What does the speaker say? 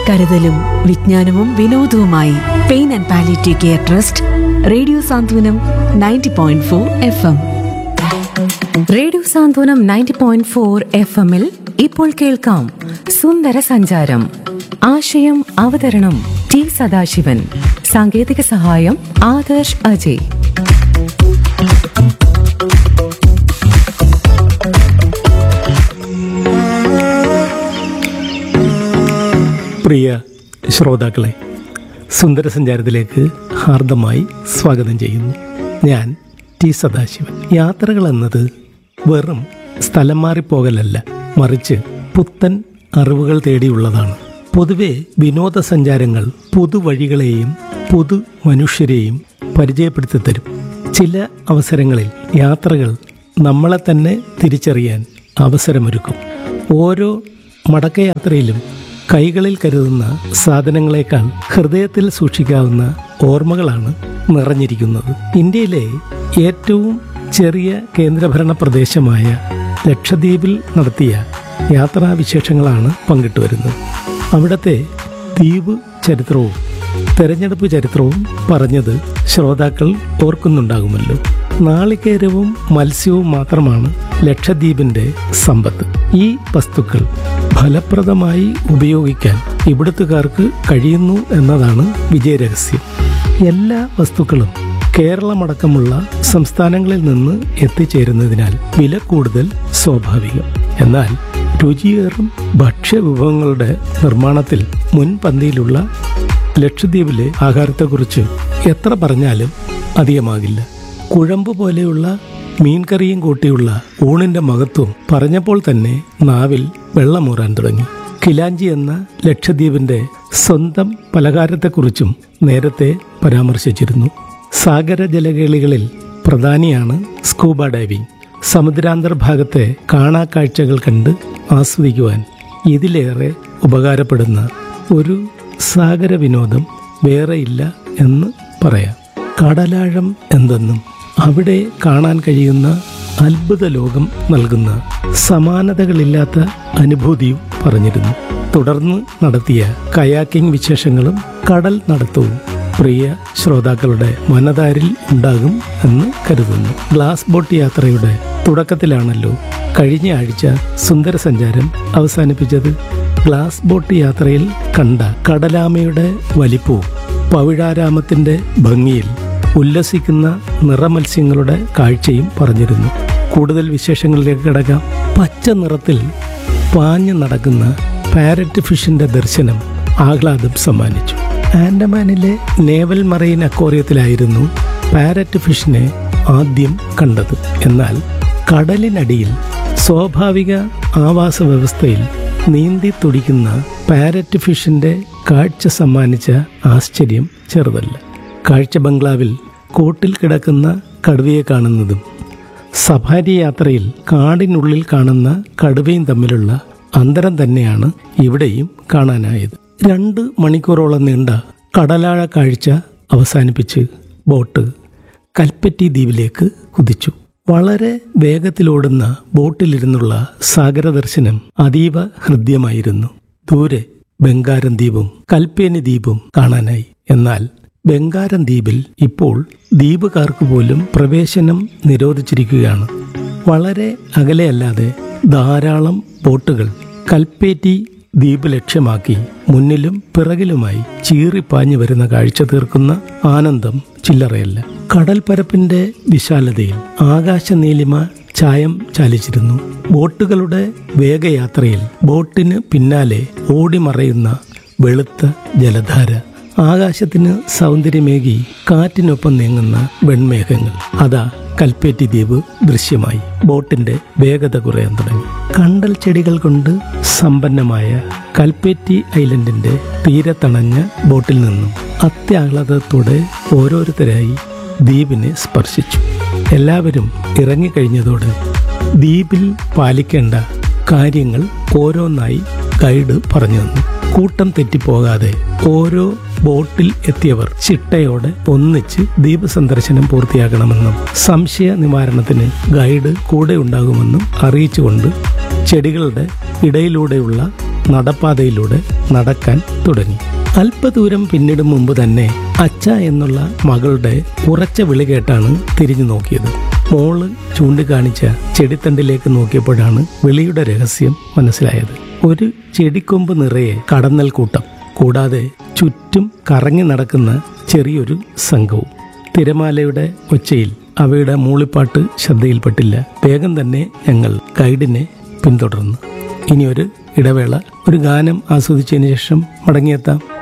കരുതലും വിജ്ഞാനവും വിനോദവുമായി pain and palliative care trust radio Santhwanam ninety point four F M radio Santhwanam ninety point four F എമ്മിൽ ഇപ്പോൾ കേൾക്കാം സുന്ദര സഞ്ചാരം ആശയം അവതരണം ടി സദാശിവൻ സാങ്കേതിക സഹായം ആദർശ് അജയ് പ്രിയ ശ്രോതാക്കളെ സുന്ദരസഞ്ചാരത്തിലേക്ക് ഹാർദമായി സ്വാഗതം ചെയ്യുന്നു ഞാൻ ടി സദാശിവൻ യാത്രകൾ എന്നത് വെറും സ്ഥലം മാറിപ്പോകലല്ല മറിച്ച് പുത്തൻ അറിവുകൾ തേടിയുള്ളതാണ് പൊതുവെ വിനോദസഞ്ചാരങ്ങൾ പുതുവഴികളെയും പുതു മനുഷ്യരെയും പരിചയപ്പെടുത്തി തരും ചില അവസരങ്ങളിൽ യാത്രകൾ നമ്മളെ തന്നെ തിരിച്ചറിയാൻ അവസരമൊരുക്കും ഓരോ മടക്കയാത്രയിലും കൈകളിൽ കരുതുന്ന സാധനങ്ങളെക്കാൾ ഹൃദയത്തിൽ സൂക്ഷിക്കാവുന്ന ഓർമ്മകളാണ് നിറഞ്ഞിരിക്കുന്നത് ഇന്ത്യയിലെ ഏറ്റവും ചെറിയ കേന്ദ്രഭരണ പ്രദേശമായ ലക്ഷദ്വീപിൽ നടത്തിയ യാത്രാവിശേഷങ്ങളാണ് പങ്കിട്ടുവരുന്നത് അവിടുത്തെ ദ്വീപ് ചരിത്രവും തെരഞ്ഞെടുപ്പ് ചരിത്രവും പറഞ്ഞത് ശ്രോതാക്കൾ ഓർക്കുന്നുണ്ടാകുമല്ലോ നാളികേരവും മത്സ്യവും മാത്രമാണ് ലക്ഷദ്വീപിന്റെ സമ്പത്ത് ഈ വസ്തുക്കൾ ഫലപ്രദമായി ഉപയോഗിക്കാൻ ഇവിടുത്തുകാർക്ക് കഴിയുന്നു എന്നതാണ് വിജയരഹസ്യം എല്ലാ വസ്തുക്കളും കേരളമടക്കമുള്ള സംസ്ഥാനങ്ങളിൽ നിന്ന് എത്തിച്ചേരുന്നതിനാൽ വില കൂടുതൽ സ്വാഭാവികം എന്നാൽ രുചിയേറും ഭക്ഷ്യവിഭവങ്ങളുടെ നിർമ്മാണത്തിൽ മുൻപന്തിയിലുള്ള ലക്ഷദ്വീപിലെ ആഹാരത്തെക്കുറിച്ച് എത്ര പറഞ്ഞാലും അധികമാകില്ല കുഴമ്പ് പോലെയുള്ള മീൻകറിയും കൂട്ടിയുള്ള ഊണിന്റെ മഹത്വം പറഞ്ഞപ്പോൾ തന്നെ നാവിൽ വെള്ളമൂറാൻ തുടങ്ങി കിലാഞ്ചി എന്ന ലക്ഷദ്വീപിന്റെ സ്വന്തം പലഹാരത്തെക്കുറിച്ചും നേരത്തെ പരാമർശിച്ചിരുന്നു സാഗര ജലകേളികളിൽ പ്രധാനിയാണ് സ്കൂബ ഡൈവിംഗ് സമുദ്രാന്തർഭാഗത്തെ കാണാക്കാഴ്ചകൾ കണ്ട് ആസ്വദിക്കുവാൻ ഇതിലേറെ ഉപകാരപ്പെടുന്ന ഒരു സാഗര വിനോദം വേറെയില്ല എന്ന് പറയാം കടലാഴം എന്തെന്നും അവിടെ കാണാൻ കഴിയുന്ന അത്ഭുത ലോകം നൽകുന്ന സമാനതകളില്ലാത്ത അനുഭൂതിയും പറഞ്ഞിരുന്നു തുടർന്ന് നടത്തിയ കയാക്കിംഗ് വിശേഷങ്ങളും കടൽ നടത്തവും പ്രിയ ശ്രോതാക്കളുടെ മനതാരിൽ ഉണ്ടാകും എന്ന് കരുതുന്നു ഗ്ലാസ് ബോട്ട് യാത്രയുടെ തുടക്കത്തിലാണല്ലോ കഴിഞ്ഞ ആഴ്ച സുന്ദര സഞ്ചാരം അവസാനിപ്പിച്ചത് ഗ്ലാസ് ബോട്ട് യാത്രയിൽ കണ്ട കടലാമയുടെ വലിപ്പവും പവിഴാരാമത്തിന്റെ ഭംഗിയിൽ ഉല്ലസിക്കുന്ന നിറമത്സ്യങ്ങളുടെ കാഴ്ചയും പറഞ്ഞിരുന്നു കൂടുതൽ വിശേഷങ്ങളിലേക്ക് കിടക്കാം പച്ച നിറത്തിൽ പാഞ്ഞു നടക്കുന്ന പാരറ്റ് ഫിഷിന്റെ ദർശനം ആഹ്ലാദം സമ്മാനിച്ചു ആൻഡമാനിലെ നേവൽ മറൈൻ അക്വേറിയത്തിലായിരുന്നു പാരറ്റ് ഫിഷിനെ ആദ്യം കണ്ടത് എന്നാൽ കടലിനടിയിൽ സ്വാഭാവിക ആവാസ വ്യവസ്ഥയിൽ നീന്തി തുടിക്കുന്ന പാരറ്റ് ഫിഷിന്റെ കാഴ്ച സമ്മാനിച്ച ആശ്ചര്യം ചെറുതല്ല കാഴ്ച ബംഗ്ലാവിൽ കൂട്ടിൽ കിടക്കുന്ന കടുവയെ കാണുന്നതും സഫാരി യാത്രയിൽ കാടിനുള്ളിൽ കാണുന്ന കടുവയും തമ്മിലുള്ള അന്തരം തന്നെയാണ് ഇവിടെയും കാണാനായത് രണ്ട് മണിക്കൂറോളം നീണ്ട കടലാഴ കാഴ്ച അവസാനിപ്പിച്ച് ബോട്ട് കൽപ്പറ്റി ദ്വീപിലേക്ക് കുതിച്ചു വളരെ വേഗത്തിലോടുന്ന ബോട്ടിലിരുന്നുള്ള സാഗരദർശനം അതീവ ഹൃദ്യമായിരുന്നു ദൂരെ ബംഗാരം ദ്വീപും കൽപ്പേനി ദ്വീപും കാണാനായി എന്നാൽ ബംഗാരം ദ്വീപിൽ ഇപ്പോൾ ദ്വീപുകാർക്ക് പോലും പ്രവേശനം നിരോധിച്ചിരിക്കുകയാണ് വളരെ അകലെയല്ലാതെ ധാരാളം ബോട്ടുകൾ കൽപ്പേറ്റി ദ്വീപ് ലക്ഷ്യമാക്കി മുന്നിലും പിറകിലുമായി ചീറിപ്പാഞ്ഞു വരുന്ന കാഴ്ച തീർക്കുന്ന ആനന്ദം ചില്ലറയല്ല കടൽപ്പരപ്പിന്റെ വിശാലതയിൽ ആകാശ നീലിമ ചായം ചാലിച്ചിരുന്നു ബോട്ടുകളുടെ വേഗയാത്രയിൽ ബോട്ടിന് പിന്നാലെ ഓടിമറയുന്ന വെളുത്ത ജലധാര ആകാശത്തിന് സൗന്ദര്യമേകി കാറ്റിനൊപ്പം നീങ്ങുന്ന വെൺമേഘങ്ങൾ അതാ കൽപ്പേറ്റി ദ്വീപ് ദൃശ്യമായി ബോട്ടിന്റെ വേഗത കുറയാൻ തുടങ്ങി കണ്ടൽ ചെടികൾ കൊണ്ട് സമ്പന്നമായ കൽപ്പേറ്റി ഐലൻഡിന്റെ തീരത്തണഞ്ഞ ബോട്ടിൽ നിന്നും അത്യാഹ്ലാദത്തോടെ ഓരോരുത്തരായി ദ്വീപിനെ സ്പർശിച്ചു എല്ലാവരും ഇറങ്ങിക്കഴിഞ്ഞതോടെ ദ്വീപിൽ പാലിക്കേണ്ട കാര്യങ്ങൾ ഓരോന്നായി ഗൈഡ് പറഞ്ഞു തന്നു കൂട്ടം തെറ്റിപ്പോകാതെ ഓരോ ബോട്ടിൽ എത്തിയവർ ചിട്ടയോടെ ഒന്നിച്ച് ദ്വീപ് സന്ദർശനം പൂർത്തിയാക്കണമെന്നും സംശയ നിവാരണത്തിന് ഗൈഡ് കൂടെ ഉണ്ടാകുമെന്നും അറിയിച്ചുകൊണ്ട് ചെടികളുടെ ഇടയിലൂടെയുള്ള നടപ്പാതയിലൂടെ നടക്കാൻ തുടങ്ങി അല്പദൂരം പിന്നിടും മുമ്പ് തന്നെ അച്ഛ എന്നുള്ള മകളുടെ ഉറച്ച വിളി കേട്ടാണ് തിരിഞ്ഞു നോക്കിയത് മോള് ചൂണ്ടിക്കാണിച്ച ചെടിത്തണ്ടിലേക്ക് നോക്കിയപ്പോഴാണ് വിളിയുടെ രഹസ്യം മനസ്സിലായത് ഒരു ചെടിക്കൊമ്പ് നിറയെ കടന്നൽ കൂട്ടം കൂടാതെ ചുറ്റും കറങ്ങി നടക്കുന്ന ചെറിയൊരു സംഘവും തിരമാലയുടെ ഒച്ചയിൽ അവയുടെ മൂളിപ്പാട്ട് ശ്രദ്ധയിൽപ്പെട്ടില്ല വേഗം തന്നെ ഞങ്ങൾ ഗൈഡിനെ പിന്തുടർന്നു ഇനി ഒരു ഇടവേള ഒരു ഗാനം ആസ്വദിച്ചതിന് ശേഷം മടങ്ങിയെത്താം